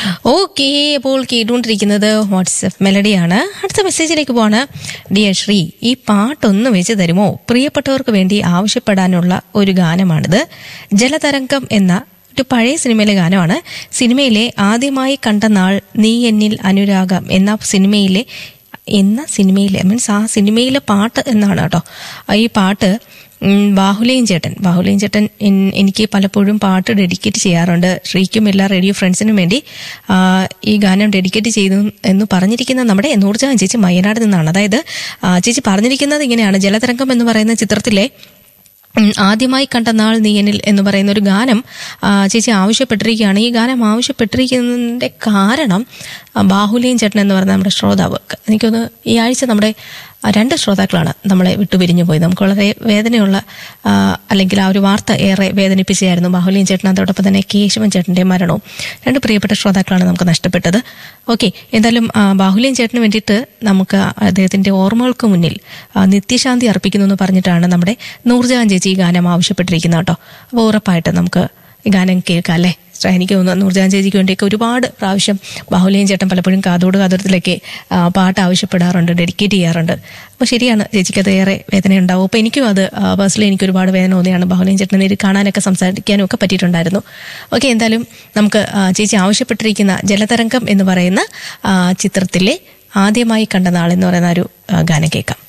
okay അപ്പോൾ കേട്ടുകൊണ്ടിരിക്കുന്നത് WhatsApp മെലഡിയാണ് അടുത്ത മെസ്സേജിലേക്ക് പോവാണ് ഡിയർ ശ്രീ ഈ പാട്ടൊന്ന് വെച്ച് തരുമോ പ്രിയപ്പെട്ടവർക്ക് വേണ്ടി ആവശ്യപ്പെടാനുള്ള ഒരു ഗാനമാണിത് ജലതരംഗം എന്ന ഒരു പഴയ സിനിമയിലെ ഗാനമാണ് സിനിമയിലെ ആദ്യമായി കണ്ട നാൾ നീ എന്നിൽ അനുരാഗം എന്ന സിനിമയിലെ എന്ന സിനിമയിലെ മീൻസ് ആ സിനിമയിലെ പാട്ട് എന്നാണ് കേട്ടോ ഈ പാട്ട് ഉം, ബാഹുലയൻ ചേട്ടൻ ബാഹുലയൻ ചേട്ടൻ എൻ- എനിക്ക് പലപ്പോഴും പാട്ട് ഡെഡിക്കേറ്റ് ചെയ്യാറുണ്ട് ശ്രീക്കും എല്ലാ റേഡിയോ ഫ്രണ്ട്സിനും വേണ്ടി ആ, ഈ ഗാനം ഡെഡിക്കേറ്റ് ചെയ്തു എന്ന് പറഞ്ഞിരിക്കുന്ന നമ്മുടെ നൂർജഹാൻ ചേച്ചി മയ്യനാട് നിന്നാണ് അതായത് ആ, ചേച്ചി പറഞ്ഞിരിക്കുന്നത് ഇങ്ങനെയാണ് ജലതരംഗം എന്ന് പറയുന്ന ചിത്രത്തിലെ ഉം, ആദ്യമായി കണ്ട നാൾ നീ എന്നിൽ എന്ന് പറയുന്ന ഒരു ഗാനം ആ, ചേച്ചി ആവശ്യപ്പെട്ടിരിക്കുകയാണ് ഈ ഗാനം ആവശ്യപ്പെട്ടിരിക്കുന്നതിന്റെ കാരണം ആ, ബാഹുലിയൻ ചേട്ടൻ എന്ന് പറയുന്ന നമ്മുടെ ശ്രോതാവ് എനിക്കൊന്ന് ഈ ആഴ്ച നമ്മുടെ ആ, രണ്ട് ശ്രോതാക്കളാണ് നമ്മളെ വിട്ടുപിരിഞ്ഞു പോയത് നമുക്ക് വളരെ വേദനയുള്ള ആ, അല്ലെങ്കിൽ ആ ഒരു വാർത്ത ഏറെ വേദനിപ്പിച്ചായിരുന്നു ബാഹുലിയൻ ചേട്ടൻ അതോടൊപ്പം തന്നെ കേശവൻ ചേട്ടന്റെ മരണവും രണ്ട് പ്രിയപ്പെട്ട ശ്രോതാക്കളാണ് നമുക്ക് നഷ്ടപ്പെട്ടത് ഓക്കെ എന്തായാലും ആ, ബാഹുലിയൻ ചേട്ടന് വേണ്ടിയിട്ട് നമുക്ക് അദ്ദേഹത്തിന്റെ ഓർമ്മകൾക്ക് മുന്നിൽ ആ, നിത്യശാന്തി അർപ്പിക്കുന്നു എന്ന് പറഞ്ഞിട്ടാണ് നമ്മുടെ നൂർജഹാൻ ചേച്ചി ഈ ഗാനം ആവശ്യപ്പെട്ടിരിക്കുന്നത് കേട്ടോ അപ്പോൾ ഉറപ്പായിട്ട് നമുക്ക് ഈ ഗാനം കേൾക്കാം അല്ലേ ശ്ര- എനിക്ക് തോന്നുന്നു നൂർജഹാൻ ചേച്ചിക്ക് വേണ്ടിയൊക്കെ ഒരുപാട് പ്രാവശ്യം ബാഹുലിയൻ ചേട്ടൻ പലപ്പോഴും കാതോട് കാതോരത്തിലൊക്കെ ആ, പാട്ട് ആവശ്യപ്പെടാറുണ്ട് ഡെഡിക്കേറ്റ് ചെയ്യാറുണ്ട് അപ്പോൾ ശരിയാണ് ചേച്ചിക്ക് അത് ഏറെ വേദന ഉണ്ടാവും അപ്പോൾ എനിക്കും അത് പേഴ്സണലി എനിക്ക് ഒരുപാട് വേദന തോന്നിയാണ് ബാഹുലിയൻ ചേട്ടനെ നേരിൽ കാണാനൊക്കെ സംസാരിക്കാനും ഒക്കെ പറ്റിയിട്ടുണ്ടായിരുന്നു ഓക്കെ എന്തായാലും നമുക്ക് ആ, ചേച്ചി ആവശ്യപ്പെട്ടിരിക്കുന്ന ജലതരംഗം എന്ന് പറയുന്ന ആ, ചിത്രത്തിലെ ആദ്യമായി കണ്ട നാൾ എന്ന് പറയുന്ന ഒരു ആ, ഗാനം കേൾക്കാം